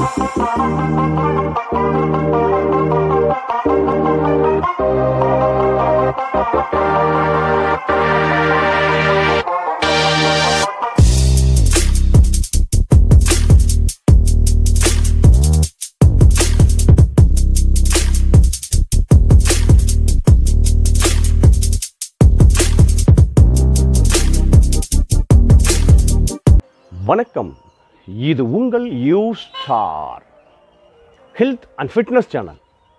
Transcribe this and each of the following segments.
வணக்கம் இது உங்கள் U Star Health and Fitness channel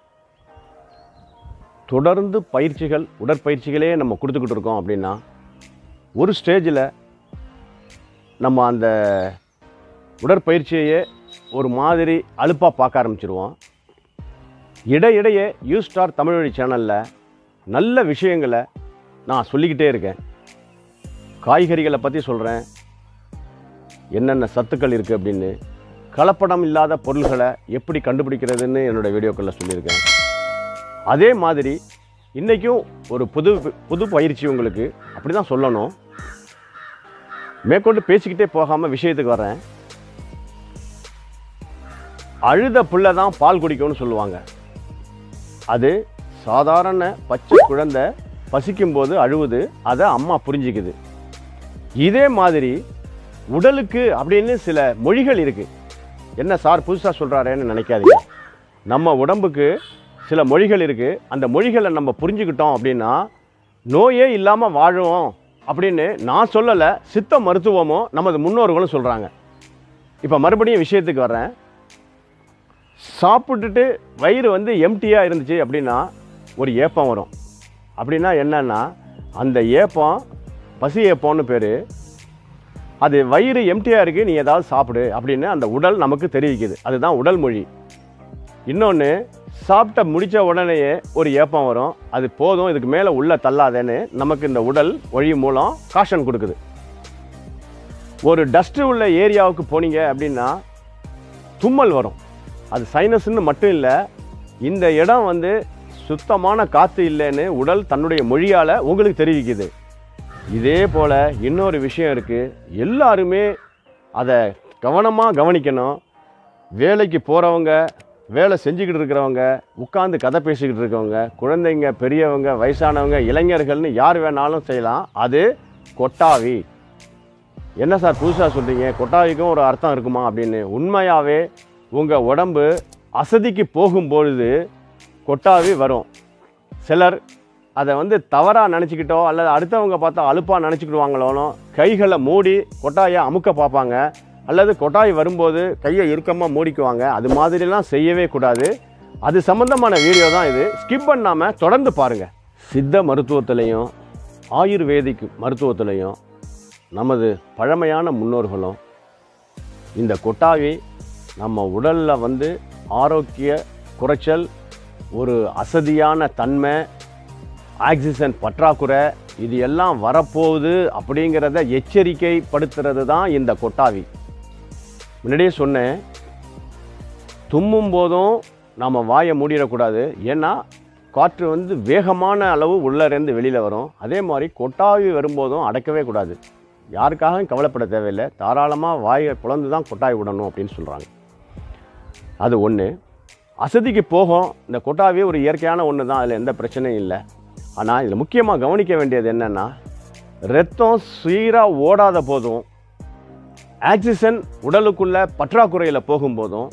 தொடர்ந்து பயிற்சிகள் உடற்பயிற்சிகளே நம்ம கொடுத்துக்கிட்டு இருக்கோம் அப்படின்னா ஒரு ஸ்டேஜில் நம்ம அந்த உடற்பயிற்சியையே ஒரு மாதிரி அலுப்பாக பார்க்க ஆரம்பிச்சிருவோம் இடையிடையே யூ ஸ்டார் தமிழ் வழி சேனலில் நல்ல விஷயங்களை நான் சொல்லிக்கிட்டே இருக்கேன் காய்கறிகளை பற்றி சொல்கிறேன் என்னென்ன சத்துக்கள் இருக்குது அப்படின்னு கலப்படம் இல்லாத பொருள்களை எப்படி கண்டுபிடிக்கிறதுன்னு என்னோடய வீடியோக்களில் சொல்லியிருக்கேன் அதே மாதிரி இன்றைக்கும் ஒரு புது புது பயிற்சி உங்களுக்கு அப்படி தான் சொல்லணும் மேற்கொண்டு பேசிக்கிட்டே போகாமல் விஷயத்துக்கு வரேன் அழுத புள்ள தான் பால் குடிக்கும்னு சொல்லுவாங்க அது சாதாரண பச்சை குழந்தை பசிக்கும்போது அழுவுது அதை அம்மா புரிஞ்சிக்குது இதே மாதிரி உடலுக்கு அப்படின்னு சில மொழிகள் இருக்கு என்ன சார் புதுசாக சொல்கிறாரேன்னு நினைக்காதீங்க நம்ம உடம்புக்கு சில மொழிகள் இருக்கு அந்த மொழிகளை நம்ம புரிஞ்சுக்கிட்டோம் அப்படின்னா நோயே இல்லாமல் வாழுவோம் அப்படின்னு நான் சொல்லலை சித்த மருத்துவமும் நமது முன்னோர்களும் சொல்கிறாங்க இப்போ மறுபடியும் விஷயத்துக்கு வர்றேன் சாப்பிட்டுட்டு வயிறு வந்து எம்டியாக இருந்துச்சு அப்படின்னா ஒரு ஏப்பம் வரும் அப்படின்னா என்னன்னா அந்த ஏப்பம் பசி ஏப்பம்னு பேர் அது வயிறு எம்டியாக இருக்குது நீ ஏதாவது சாப்பிடு அப்படின்னு அந்த உடல் நமக்கு தெரிவிக்குது அதுதான் உடல் மொழி இன்னொன்று சாப்பிட்ட முடித்த உடனேயே ஒரு ஏப்பம் வரும் அது போதும் இதுக்கு மேலே உள்ள தள்ளாதேன்னு நமக்கு இந்த உடல் மொழி மூலம் காஷன் கொடுக்குது ஒரு டஸ்ட்டு உள்ள ஏரியாவுக்கு போனீங்க அப்படின்னா தும்மல் வரும் அது சைனஸ்ன்னு மட்டும் இல்லை இந்த இடம் வந்து சுத்தமான காற்று இல்லைன்னு உடல் தன்னுடைய மொழியால் உங்களுக்கு தெரிவிக்குது இதே போல் இன்னொரு விஷயம் இருக்குது எல்லாருமே அதை கவனமாக கவனிக்கணும் வேலைக்கு போகிறவங்க வேலை செஞ்சுக்கிட்டு இருக்கிறவங்க உட்காந்து கதை பேசிக்கிட்டு இருக்கவங்க குழந்தைங்க பெரியவங்க வயசானவங்க இளைஞர்கள்னு யார் வேணாலும் செய்யலாம் அது கொட்டாவி என்ன சார் புதுசாக சொல்கிறீங்க கொட்டாவிக்கும் ஒரு அர்த்தம் இருக்குமா அப்படின்னு உண்மையாகவே உங்கள் உடம்பு அசதிக்கு போகும்பொழுது கொட்டாவி வரும் சிலர் அதை வந்து தவறாக நினச்சிக்கிட்டோ அல்லது அடுத்தவங்க பார்த்தா அலுப்பாக நினச்சிக்கிடுவாங்களோனோ கைகளை மூடி கொட்டாயை அமுக்க பார்ப்பாங்க அல்லது கொட்டாய் வரும்போது கையை இறுக்கமாக மூடிக்குவாங்க அது மாதிரிலாம் செய்யவே கூடாது அது சம்மந்தமான வீடியோ தான் இது ஸ்கிப் பண்ணாமல் தொடர்ந்து பாருங்கள் சித்த மருத்துவத்திலையும் ஆயுர்வேதிக் மருத்துவத்திலையும் நமது பழமையான முன்னோர்களும் இந்த கொட்டாவி நம்ம உடலில் வந்து ஆரோக்கிய குறைச்சல் ஒரு அசதியான தன்மை ஆக்சிஜன் பற்றாக்குறை இது எல்லாம் வரப்போகுது அப்படிங்கிறத எச்சரிக்கைப்படுத்துறது தான் இந்த கொட்டாவி முன்னாடியே சொன்னேன் தும்மும் போதும் நாம் வாயை மூடிடக்கூடாது ஏன்னா காற்று வந்து வேகமான அளவு உள்ளேருந்து வெளியில் வரும் அதே மாதிரி கொட்டாவி வரும்போதும் அடக்கவே கூடாது யாருக்காகவும் கவலைப்பட தேவையில்லை தாராளமாக வாயை பிளந்து தான் கொட்டாய் விடணும் அப்படின்னு சொல்கிறாங்க அது ஒன்று அசதிக்கு போகும் இந்த கொட்டாவி ஒரு இயற்கையான ஒன்று தான் அதில் எந்த பிரச்சனையும் இல்லை ஆனால் இதில் முக்கியமாக கவனிக்க வேண்டியது என்னென்னா ரத்தம் சீராக ஓடாத போதும் ஆக்சிஜன் உடலுக்குள்ள பற்றாக்குறையில் போகும்போதும்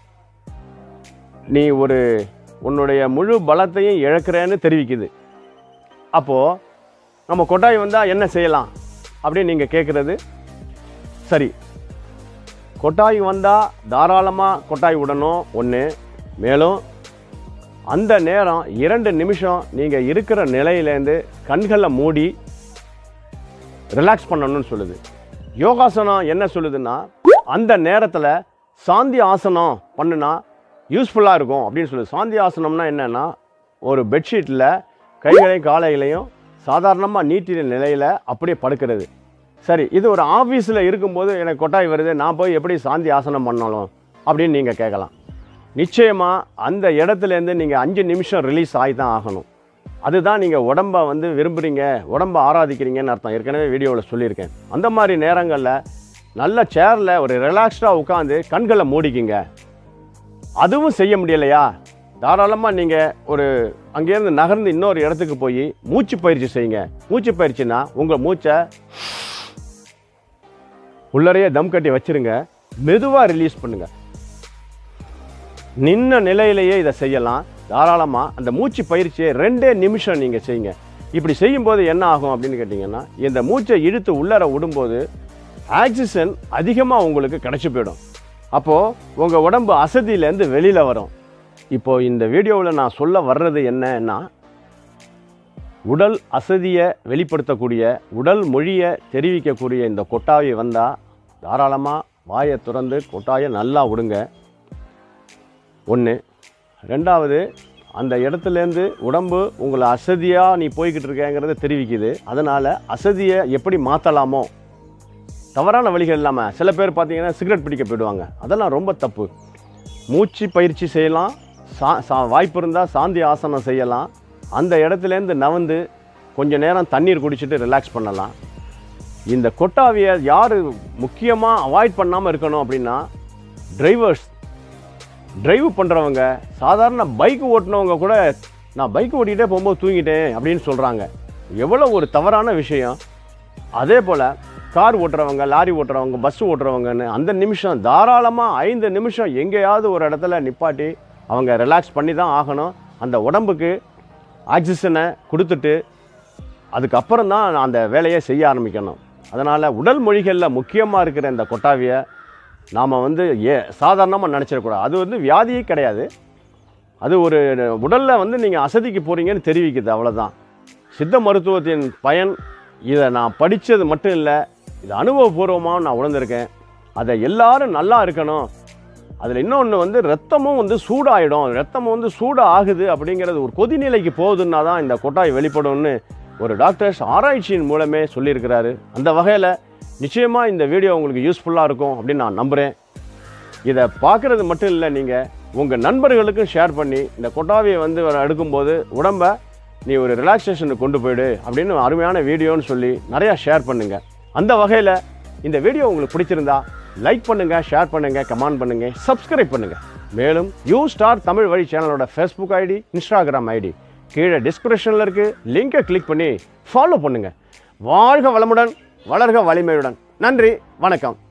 நீ ஒரு உன்னுடைய முழு பலத்தையும் இழக்கிறேன்னு தெரிவிக்குது அப்போது நம்ம கொட்டாய் வந்தால் என்ன செய்யலாம் அப்படின்னு நீங்கள் கேட்குறது சரி கொட்டாய் வந்தால் தாராளமாக கொட்டாய் விடணும் ஒன்று மேலும் அந்த நேரம் இரண்டு நிமிஷம் நீங்கள் இருக்கிற நிலையிலேருந்து கண்களை மூடி ரிலாக்ஸ் பண்ணணும்னு சொல்லுது யோகாசனம் என்ன சொல்லுதுன்னா அந்த நேரத்தில் சாந்தி ஆசனம் பண்ணுனா யூஸ்ஃபுல்லாக இருக்கும் அப்படின்னு சொல்லுது சாந்தி ஆசனம்னா என்னென்னா ஒரு பெட்ஷீட்டில் கைகளையும் காலைகளையும் சாதாரணமாக நீட்டின நிலையில் அப்படியே படுக்கிறது சரி இது ஒரு ஆஃபீஸில் இருக்கும்போது எனக்கு கொட்டாய் வருது நான் போய் எப்படி சாந்தி ஆசனம் பண்ணணும் அப்படின்னு நீங்கள் கேட்கலாம் நிச்சயமாக அந்த இடத்துலேருந்து நீங்கள் அஞ்சு நிமிஷம் ரிலீஸ் ஆகி தான் ஆகணும் அதுதான் நீங்கள் உடம்பை வந்து விரும்புகிறீங்க உடம்பை ஆராதிக்கிறீங்கன்னு அர்த்தம் ஏற்கனவே வீடியோவில் சொல்லியிருக்கேன் அந்த மாதிரி நேரங்களில் நல்ல சேரில் ஒரு ரிலாக்ஸ்டாக உட்காந்து கண்களை மூடிக்கிங்க அதுவும் செய்ய முடியலையா தாராளமாக நீங்கள் ஒரு அங்கேருந்து நகர்ந்து இன்னொரு இடத்துக்கு போய் மூச்சு பயிற்சி செய்யுங்க மூச்சு பயிற்சினா உங்கள் மூச்சை உள்ளறையே தம் கட்டி வச்சிருங்க மெதுவாக ரிலீஸ் பண்ணுங்க நின்ன நிலையிலேயே இதை செய்யலாம் தாராளமாக அந்த மூச்சு பயிற்சியை ரெண்டே நிமிஷம் நீங்கள் செய்யுங்க இப்படி செய்யும்போது என்ன ஆகும் அப்படின்னு கேட்டிங்கன்னா இந்த மூச்சை இழுத்து உள்ளர விடும்போது ஆக்சிஜன் அதிகமாக உங்களுக்கு கிடச்சி போயிடும் அப்போது உங்கள் உடம்பு அசதியிலேருந்து வெளியில் வரும் இப்போ இந்த வீடியோவில் நான் சொல்ல வர்றது என்னன்னா உடல் அசதியை வெளிப்படுத்தக்கூடிய உடல் மொழியை தெரிவிக்கக்கூடிய இந்த கொட்டாவி வந்தால் தாராளமாக வாயை திறந்து கொட்டாயை நல்லா விடுங்க ஒன்று ரெண்டாவது அந்த இடத்துலேருந்து உடம்பு உங்களை அசதியாக நீ போய்கிட்டு இருக்கேங்கிறத தெரிவிக்குது அதனால் அசதியை எப்படி மாற்றலாமோ தவறான வழிகள் இல்லாமல் சில பேர் பார்த்தீங்கன்னா சிகரெட் பிடிக்க போயிடுவாங்க அதெல்லாம் ரொம்ப தப்பு மூச்சு பயிற்சி செய்யலாம் சா சா வாய்ப்பு இருந்தால் சாந்தி ஆசனம் செய்யலாம் அந்த இடத்துலேருந்து நவந்து கொஞ்ச நேரம் தண்ணீர் குடிச்சிட்டு ரிலாக்ஸ் பண்ணலாம் இந்த கொட்டாவியை யார் முக்கியமாக அவாய்ட் பண்ணாமல் இருக்கணும் அப்படின்னா டிரைவர்ஸ் டிரைவ் பண்ணுறவங்க சாதாரண பைக் ஓட்டினவங்க கூட நான் பைக் ஓட்டிகிட்டே போகும்போது தூங்கிட்டேன் அப்படின்னு சொல்கிறாங்க எவ்வளோ ஒரு தவறான விஷயம் அதே போல் கார் ஓட்டுறவங்க லாரி ஓட்டுறவங்க பஸ் ஓட்டுறவங்கன்னு அந்த நிமிஷம் தாராளமாக ஐந்து நிமிஷம் எங்கேயாவது ஒரு இடத்துல நிப்பாட்டி அவங்க ரிலாக்ஸ் பண்ணி தான் ஆகணும் அந்த உடம்புக்கு ஆக்சிஜனை கொடுத்துட்டு அதுக்கப்புறம் தான் அந்த வேலையை செய்ய ஆரம்பிக்கணும் அதனால் உடல் மொழிகளில் முக்கியமாக இருக்கிற இந்த கொட்டாவியை நாம் வந்து ஏ சாதாரணமாக நினச்சிடக்கூடாது அது வந்து வியாதியே கிடையாது அது ஒரு உடலில் வந்து நீங்கள் அசதிக்கு போகிறீங்கன்னு தெரிவிக்குது அவ்வளோதான் சித்த மருத்துவத்தின் பயன் இதை நான் படித்தது மட்டும் இல்லை இது அனுபவபூர்வமாக நான் உணர்ந்திருக்கேன் அதை எல்லாரும் நல்லா இருக்கணும் அதில் இன்னொன்று வந்து ரத்தமும் வந்து சூடாயிடும் ரத்தம் வந்து சூடு ஆகுது அப்படிங்கிறது ஒரு கொதிநிலைக்கு போகுதுன்னா தான் இந்த கொட்டாய் வெளிப்படும்னு ஒரு டாக்டர்ஸ் ஆராய்ச்சியின் மூலமே சொல்லியிருக்கிறாரு அந்த வகையில் நிச்சயமாக இந்த வீடியோ உங்களுக்கு யூஸ்ஃபுல்லாக இருக்கும் அப்படின்னு நான் நம்புகிறேன் இதை பார்க்குறது மட்டும் இல்லை நீங்கள் உங்கள் நண்பர்களுக்கும் ஷேர் பண்ணி இந்த கொட்டாவியை வந்து எடுக்கும்போது உடம்ப நீ ஒரு ரிலாக்ஸேஷனுக்கு கொண்டு போயிடு அப்படின்னு அருமையான வீடியோன்னு சொல்லி நிறையா ஷேர் பண்ணுங்க அந்த வகையில் இந்த வீடியோ உங்களுக்கு பிடிச்சிருந்தா லைக் பண்ணுங்க ஷேர் பண்ணுங்க கமெண்ட் பண்ணுங்க சப்ஸ்கிரைப் பண்ணுங்க மேலும் யூ ஸ்டார் தமிழ் வழி சேனலோட ஃபேஸ்புக் ஐடி இன்ஸ்டாகிராம் ஐடி கீழே டிஸ்கிரிப்ஷனில் இருக்கு லிங்கை கிளிக் பண்ணி ஃபாலோ பண்ணுங்க வாழ்க வளமுடன் வளர்க வலிமையுடன் நன்றி வணக்கம்